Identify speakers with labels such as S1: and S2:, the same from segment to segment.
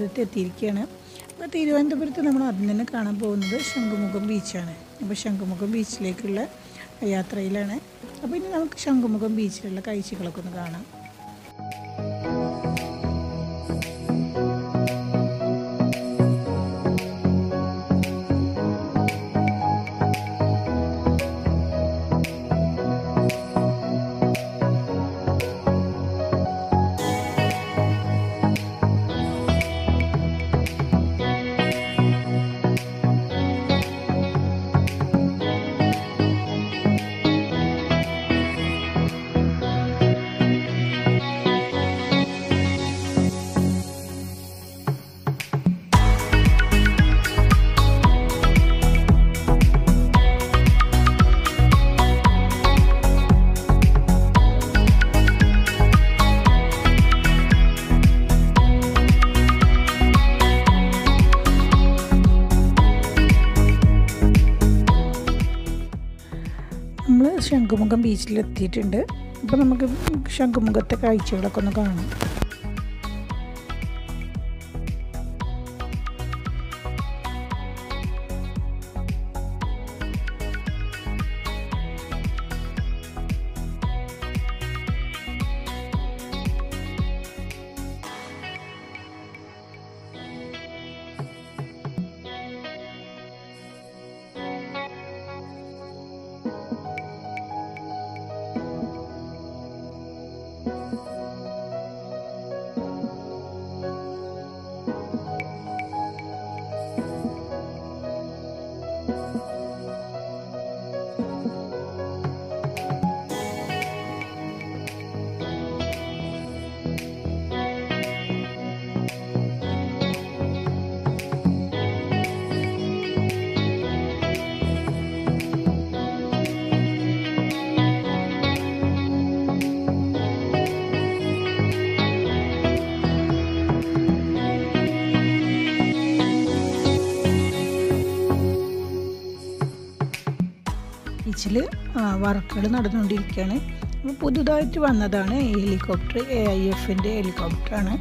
S1: തിരുവനന്തപുരത്ത് എത്തിയിരിക്കുകയാണ് അപ്പോൾ തിരുവനന്തപുരത്ത് നമ്മൾ ആദ്യം തന്നെ കാണാൻ പോകുന്നത് ശംഖുമുഖം ബീച്ചാണ് അപ്പോൾ ശംഖുമുഖം ബീച്ചിലേക്കുള്ള യാത്രയിലാണ് അപ്പോൾ ഇനി നമുക്ക് ശംഖുമുഖം ബീച്ചിലുള്ള കാഴ്ചകളൊക്കെ ഒന്ന് കാണാം നമ്മൾ ശംഖുമുഖം ബീച്ചിലെത്തിയിട്ടുണ്ട് അപ്പോൾ നമുക്ക് ശംഖുമുഖത്തെ കാഴ്ചകളൊക്കെ ഒന്ന് കാണാം ബീച്ചിൽ വർക്കുകൾ നടന്നുകൊണ്ടിരിക്കുകയാണ് അപ്പോൾ പുതുതായിട്ട് വന്നതാണ് ഈ ഹെലികോപ്റ്റർ എ ഐ എഫിൻ്റെ ഹെലികോപ്റ്ററാണ്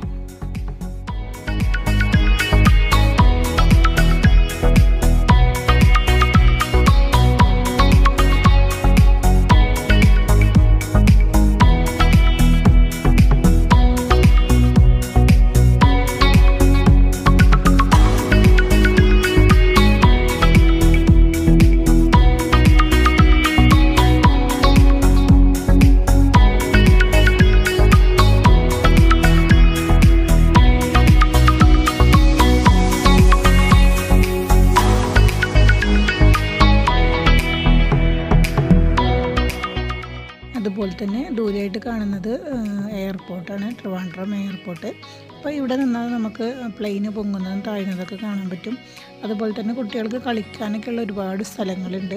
S1: അതുപോലെ തന്നെ ദൂരെയായിട്ട് കാണുന്നത് എയർപോർട്ടാണ് ട്രിവാൻഡ്രം എയർപോർട്ട് അപ്പോൾ ഇവിടെ നിന്നാൽ നമുക്ക് പ്ലെയിന് പൊങ്ങുന്നതും താഴുന്നതൊക്കെ കാണാൻ പറ്റും അതുപോലെ തന്നെ കുട്ടികൾക്ക് കളിക്കാനൊക്കെ ഉള്ള ഒരുപാട് സ്ഥലങ്ങളുണ്ട്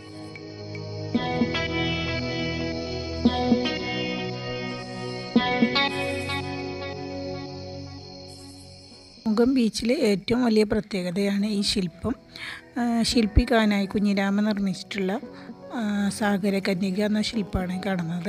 S1: മുഖം ബീച്ചിലെ ഏറ്റവും വലിയ പ്രത്യേകതയാണ് ഈ ശില്പം ശില്പി കാനായി കുഞ്ഞിരാമൻ നിർമ്മിച്ചിട്ടുള്ള സാഗര കന്യക എന്ന ശില്പമാണ് കാണുന്നത്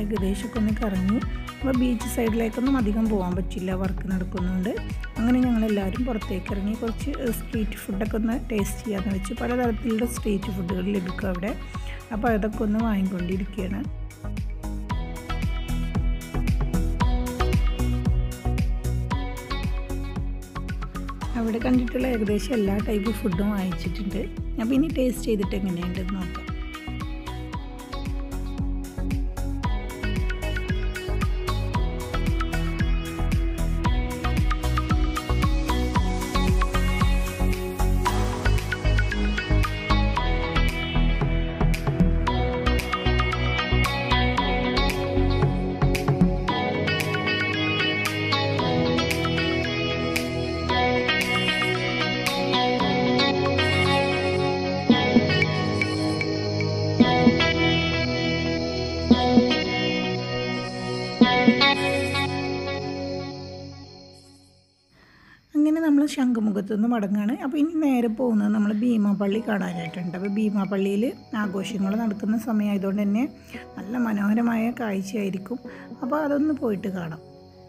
S1: ഏകദേശമൊക്കെ ഒന്ന് കറങ്ങി അപ്പോൾ ബീച്ച് സൈഡിലേക്കൊന്നും അധികം പോകാൻ പറ്റില്ല വർക്ക് നടക്കുന്നതുകൊണ്ട് അങ്ങനെ ഞങ്ങളെല്ലാവരും പുറത്തേക്ക് ഇറങ്ങി കുറച്ച് സ്ട്രീറ്റ് ഫുഡൊക്കെ ഒന്ന് ടേസ്റ്റ് ചെയ്യാമെന്ന് വെച്ച് പലതരത്തിലുള്ള സ്ട്രീറ്റ് ഫുഡുകൾ ലഭിക്കും അവിടെ അപ്പോൾ അതൊക്കെ ഒന്ന് വാങ്ങിക്കൊണ്ടിരിക്കുകയാണ് അവിടെ കണ്ടിട്ടുള്ള ഏകദേശം എല്ലാ ടൈപ്പ് ഫുഡും വാങ്ങിച്ചിട്ടുണ്ട് അപ്പോൾ ഇനി ടേസ്റ്റ് ചെയ്തിട്ട് എങ്ങനെയുണ്ടെന്ന് നോക്കാം അങ്ങനെ നമ്മൾ ശംഖുമുഖത്ത് നിന്ന് മടങ്ങാണ് അപ്പോൾ ഇനി നേരെ പോകുന്നത് നമ്മൾ ഭീമാപള്ളി കാണാനായിട്ടുണ്ട് അപ്പോൾ ഭീമാപള്ളിയിൽ ആഘോഷങ്ങൾ നടക്കുന്ന സമയമായതുകൊണ്ട് തന്നെ നല്ല മനോഹരമായ കാഴ്ചയായിരിക്കും അപ്പോൾ അതൊന്ന് പോയിട്ട് കാണാം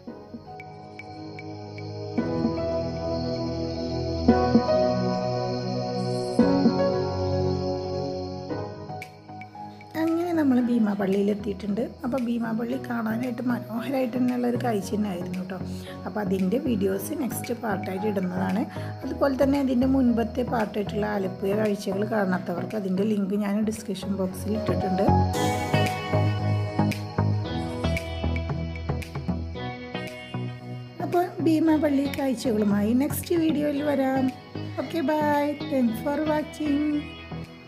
S1: അങ്ങനെ നമ്മൾ ഭീമാപള്ളിയിൽ എത്തിയിട്ടുണ്ട് അപ്പോൾ ഭീമാപള്ളി കാണാനായിട്ട് മനോഹരമായിട്ട് തന്നെയുള്ള ഒരു കാഴ്ച തന്നെയായിരുന്നു കേട്ടോ അപ്പോൾ അതിൻ്റെ വീഡിയോസ് നെക്സ്റ്റ് പാർട്ടായിട്ട് ഇടുന്നതാണ് അതുപോലെ തന്നെ അതിൻ്റെ മുൻപത്തെ പാർട്ടായിട്ടുള്ള ആലപ്പുഴ കാഴ്ചകൾ കാണാത്തവർക്ക് അതിൻ്റെ ലിങ്ക് ഞാൻ ഡിസ്ക്രിപ്ഷൻ ബോക്സിൽ ഇട്ടിട്ടുണ്ട് അപ്പോൾ ഭീമാപള്ളി കാഴ്ചകളുമായി നെക്സ്റ്റ് വീഡിയോയിൽ വരാം okay bye thanks for watching